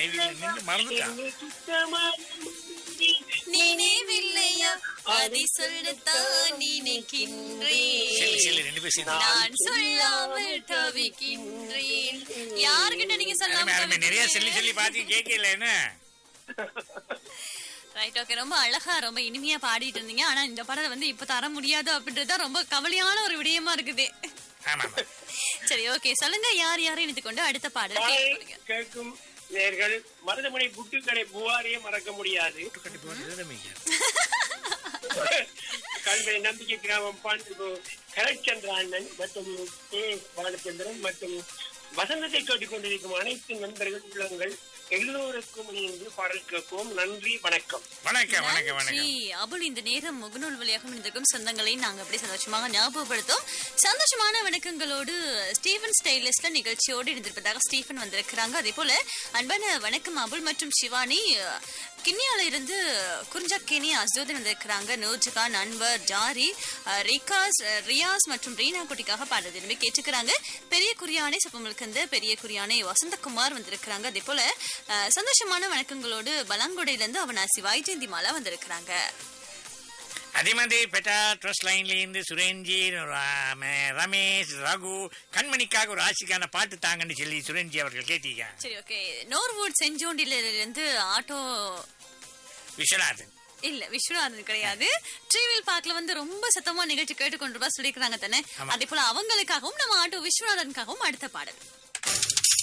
நினைவில் நின்று மறந்துட்டான் என்னை சுத்தமாக நினைவில்லையா அதை சொல்லத்தான் சரி நினைக்கின்றேன் சரி ரெண்டு பேரும் சேர்ந்து நான் சொல்லாமல் தவிக்கின்றேன் யாருக்கிட்ட நீங்க அருமை, சொல்லாம அருமை. நிறைய சொல்லி சொல்லி பாத்து கேட்கல என்ன ரைட் ஓகே ரொம்ப அழகா ரொம்ப இனிமையா பாடிட்டு இருந்தீங்க ஆனா இந்த படத்தை வந்து இப்ப தர முடியாது அப்படின்றது ரொம்ப கவலையான ஒரு விடயமா இருக்குது ஆமா ஆமா சரி ஓகே சொல்லுங்க யார் யாரும் இணைத்து கொண்டு அடுத்த பாடல் கேட்க பாடல் போறீங்க கேட்கும் நேர்கள் மருதமனை புட்டுக்கடை புவாரியே மறக்க முடியாது கண்டிப்பா நிலைமைங்க. கல்வி நம்பிக்கை கிராமம் பாண்டு கரட்சந்திர அண்ணன் மற்றும் கே பாலச்சந்திரன் மற்றும் வசந்தத்தை கேட்டுக் கொண்டிருக்கும் அனைத்து நண்பர்கள் உள்ளங்கள் எல்லோருக்கும் இணைந்து பாடல் கேட்போம் நன்றி வணக்கம் வணக்கம் வணக்கம் நன்றி வணக்கம் அபுல் இந்த நேரம் முகநூல் வழியாக இருந்திருக்கும் சொந்தங்களை நாங்க அப்படி சந்தோஷமாக ஞாபகப்படுத்தோம் சந்தோஷமான வணக்கங்களோடு ஸ்டீவன் ஸ்டைலிஸ்ட்ல நிகழ்ச்சியோடு இருந்திருப்பதாக ஸ்டீஃபன் வந்திருக்கிறாங்க அதே போல அன்பான வணக்கம் அபுல் மற்றும் சிவானி கிண்ணியால இருந்து குறிஞ்சாக்கேனி அசோதன் வந்திருக்கிறாங்க நூர்ஜகான் அன்வர் ஜாரி அஹ், ரிகாஸ் அஹ், ரியாஸ் மற்றும் ரீனா குட்டிக்காக பாடுறது எனவே கேட்டுக்கிறாங்க பெரிய குறியானை சுப்பமுழுக்கந்த பெரிய குறியானை வசந்தகுமார் வந்திருக்கிறாங்க அதே போல அஹ், சந்தோஷமான வணக்கங்களோடு பலாங்குடையில இருந்து அவனாசி வைஜெயந்தி மாலா வந்திருக்கிறாங்க அதே மாதிரி பெட்டா ட்ரஸ்ட் லைன்ல இருந்து சுரேஞ்சி ராம- ரமேஷ் ரகு கண்மணிக்காக ஒரு ஆசிக்கான பாட்டு தாங்கன்னு சொல்லி சுரேஞ்சி அவர்கள் கேட்டீங்க சரி ஓகே நோர்வுட் செஞ்சோண்டில இருந்து ஆட்டோ விஸ்வநாதன் இல்ல விஸ்வநாதன் கிடையாது ட்ரீவில் பார்க்ல வந்து ரொம்ப சத்தமா நிகழ்ச்சி கேட்டுக்கொண்டு சொல்லிக்கிறாங்க தானே ஆமா. அதே போல அவங்களுக்காகவும் நம்ம ஆட்டோ விஸ்வநாதனுக்காகவும் அடுத்த பாடல்